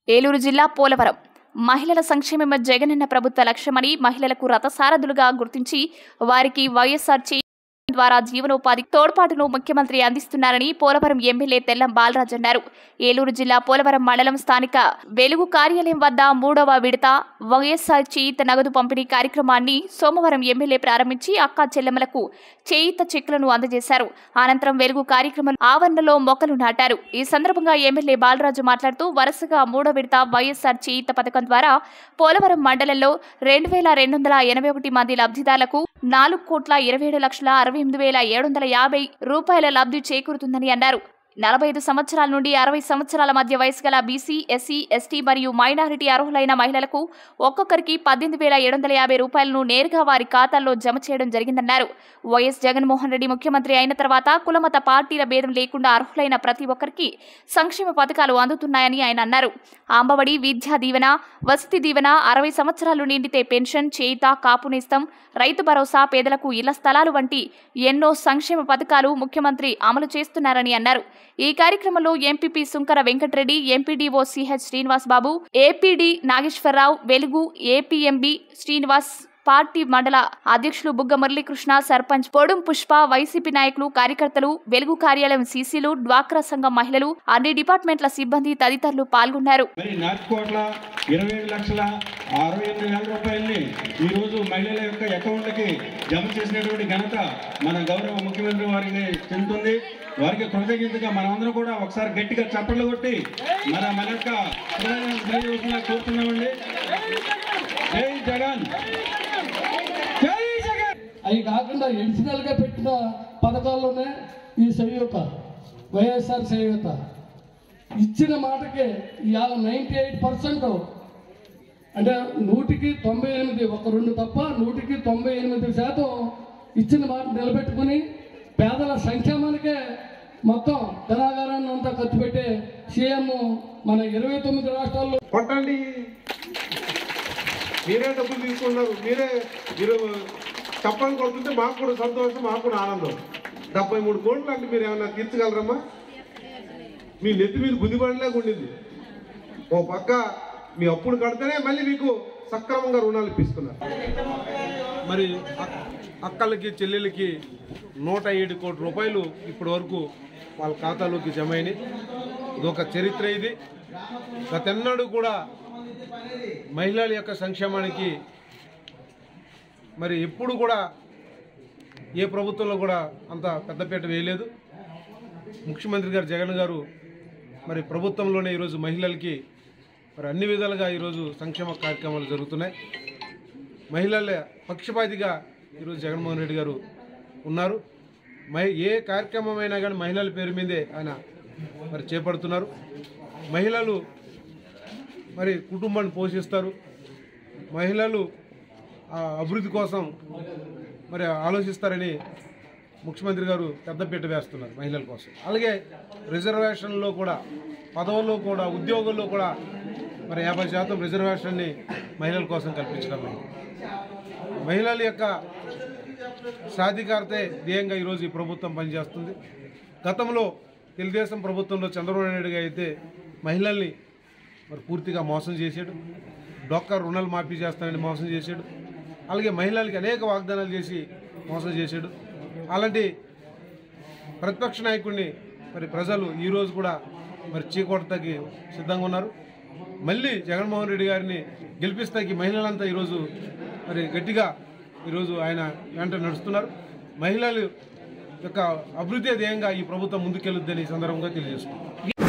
ఏలూరు జిల్లా పోలవరం మహిళల సంక్షేమం జగనన్న ప్రభుత్వ లక్ష్యమని మహిళలకు రథసారథులుగా గుర్తించి వారికి వైఎస్ఆర్ చే ద్వారా జీవనోపాధి తోడ్పాటును ముఖ్యమంత్రి అందిస్తున్నారని పోలవరం ఎమ్మెల్యే తెల్లం బాలరాజ్ అన్నారు ఏలూరు జిల్లా పోలవరం మండలం స్థానిక వెలుగు కార్యాలయం వద్ద మూడవ విడత వైఎస్ఆర్ చేయిత నగదు పంపిణీ కార్యక్రమాన్ని సోమవారం ఎమ్మెల్యే ప్రారంభించి అక్కా చెల్లెమ్మలకు చేయిత చెక్కులను అందజేశారు అనంతరం వెలుగు కార్యక్రమం ఆవరణలో మొక్కలు నాటారు ఈ సందర్భంగా ఎమ్మెల్యే బాలరాజు మాట్లాడుతూ వరుసగా మూడో విడత వైఎస్ఆర్ చేయిత పథకం ద్వారా పోలవరం మండలంలో రెండు వేల రెండు వందల ఎనభై ఒకటి మంది లబ్ధిదారులకు నాలుగు కోట్ల ఇరవై ఏడు లక్షల అరవై ఎనిమిది వేల ఏడు వందల యాభై రూపాయల లబ్ధి చేకూరుతుందని అన్నారు నలభై ఐదు సంవత్సరాల నుండి అరవై సంవత్సరాల మధ్య వయసు గల బీసీ ఎస్సీ ఎస్టీ మరియు మైనారిటీ అర్హులైన మహిళలకు ఒక్కొక్కరికి పద్దెనిమిది వేల ఏడు వందల యాభై రూపాయలను నేరుగా వారి ఖాతాల్లో జమ చేయడం జరిగిందన్నారు వైఎస్ జగన్మోహన్ రెడ్డి ముఖ్యమంత్రి అయిన తర్వాత కులమత పార్టీల భేదం లేకుండా అర్హులైన ప్రతి ఒక్కరికి సంక్షేమ పథకాలు అందుతున్నాయని ఆయన అన్నారు ఆంబవడి విద్యా దీవెన వసతి దీవెన అరవై సంవత్సరాలు నిండితే పెన్షన్ చేయిత కాపు నేస్తం రైతు భరోసా పేదలకు ఇళ్ల స్థలాలు వంటి ఎన్నో సంక్షేమ పథకాలు ముఖ్యమంత్రి అమలు చేస్తున్నారని అన్నారు ఈ కార్యక్రమంలో MPP Sunkara Venkatareddy MPDO CH Srinivas Babu APD Nageswararao Velugu APMB Srinivas party మండల అధ్యక్షులు బుగ్గ మురళీకృష్ణ సర్పంచ్ పొడుం పుష్ప వైసీపీ నాయకులు కార్యకర్తలు వెలుగు కార్యాలయం సీసీలు డ్వాక్రా సంఘం మహిళలు అన్ని డిపార్ట్మెంట్ల సిబ్బంది తదితరులు పాల్గొన్నారు మరి నాలుగు కోట్ల ఇరవై ఏడు లక్షల అరవై ఎనిమిది వేల రూపాయలని ఈరోజు మహిళల యొక్క అకౌంట్లకి జమ చేసినటువంటి ఘనత మన గౌరవ ముఖ్యమంత్రి వారికి చెందుతుంది వారికి కృతజ్ఞతగా మనమందరం కూడా ఒకసారి గట్టిగా చప్పట్లు కొట్టి మన మన యొక్క ప్రధానమంత్రి శ్రీనివాసంగా కోరుతున్నామండి జై జగన్ జై జగన్ అవి కాకుండా ఎడిషనల్ గా పెట్టిన పథకాల్లోనే ఈ సయ్యూత వైఎస్ఆర్ సయ్యూత ఇచ్చిన మాటకే ఇవాళ నైంటీ ఎయిట్ పర్సెంట్ అంటే నూటికి తొంభై ఎనిమిది ఒక రెండు తప్ప నూటికి తొంభై ఎనిమిది శాతం ఇచ్చిన మాట నిలబెట్టుకుని పేదల సంక్షేమానికే మొత్తం ధనాగారాన్ని అంతా ఖర్చు పెట్టే సీఎం మన ఇరవై తొమ్మిది రాష్ట్రాల్లో కొట్టండి మీరే డబ్బులు తీసుకున్నారు మీరే మీరు చప్పలు కొడుతుంటే మాకు కూడా సంతోషం మాకు కూడా ఆనందం డెబ్బై మూడు కోట్లు అంటే మీరు ఏమన్నా తీర్చగలరమ్మా మీ నెత్తి మీద బుద్ధిపడలేక ఉండింది ఓ పక్క మీ అప్పుడు కడితేనే మళ్ళీ మీకు సక్రమంగా రుణాలు ఇప్పిస్తున్నారు మరి అక్- అక్కలకి చెల్లెలకి నూట ఏడు కోట్ల రూపాయలు ఇప్పటి వరకు వాళ్ళ ఖాతాలోకి జమ అయినాయి ఇదొక చరిత్ర ఇది గతెన్నడూ కూడా మహిళల యొక్క సంక్షేమానికి మరి ఎప్పుడు కూడా ఏ ప్రభుత్వంలో కూడా అంత పెద్దపీట వేయలేదు ముఖ్యమంత్రి గారు జగన్ గారు మరి ప్రభుత్వంలోనే ఈరోజు మహిళలకి మరి అన్ని విధాలుగా ఈరోజు సంక్షేమ కార్యక్రమాలు జరుగుతున్నాయి మహిళల పక్షపాతిగా ఈరోజు జగన్మోహన్ రెడ్డి గారు ఉన్నారు మహి ఏ కార్యక్రమం అయినా కానీ మహిళల పేరు మీదే ఆయన మరి చేపడుతున్నారు మహిళలు మరి కుటుంబాన్ని పోషిస్తారు మహిళలు ఆ అభివృద్ధి కోసం మరి ఆలోచిస్తారని ముఖ్యమంత్రి గారు పెద్దపీట వేస్తున్నారు మహిళల కోసం అలాగే రిజర్వేషన్లో కూడా పదవుల్లో కూడా ఉద్యోగుల్లో కూడా మరి యాభై శాతం రిజర్వేషన్ని మహిళల కోసం కల్పించడం అయింది. మహిళల యొక్క సాధికారతే ధ్యేయంగా ఈరోజు ఈ ప్రభుత్వం పనిచేస్తుంది గతంలో తెలుగుదేశం ప్రభుత్వంలో చంద్రబాబు నాయుడు గారు అయితే మహిళల్ని మరి పూర్తిగా మోసం చేశాడు డొక్క రుణాలు మాఫీ చేస్తానని మోసం చేశాడు అలాగే మహిళలకి అనేక వాగ్దానాలు చేసి మోసం చేశాడు అలాంటి ప్రతిపక్ష నాయకుడిని మరి ప్రజలు ఈరోజు కూడా మరి చీకొడతకి సిద్ధంగా ఉన్నారు మళ్ళీ జగన్మోహన్ రెడ్డి గారిని గెలిపిస్తాకి మహిళలంతా ఈరోజు మరి గట్టిగా ఈరోజు ఆయన వెంట నడుస్తున్నారు మహిళలు యొక్క అభివృద్ధి ధ్యేయంగా ఈ ప్రభుత్వం ముందుకెళ్ళుద్దని ఈ సందర్భంగా తెలియజేస్తున్నారు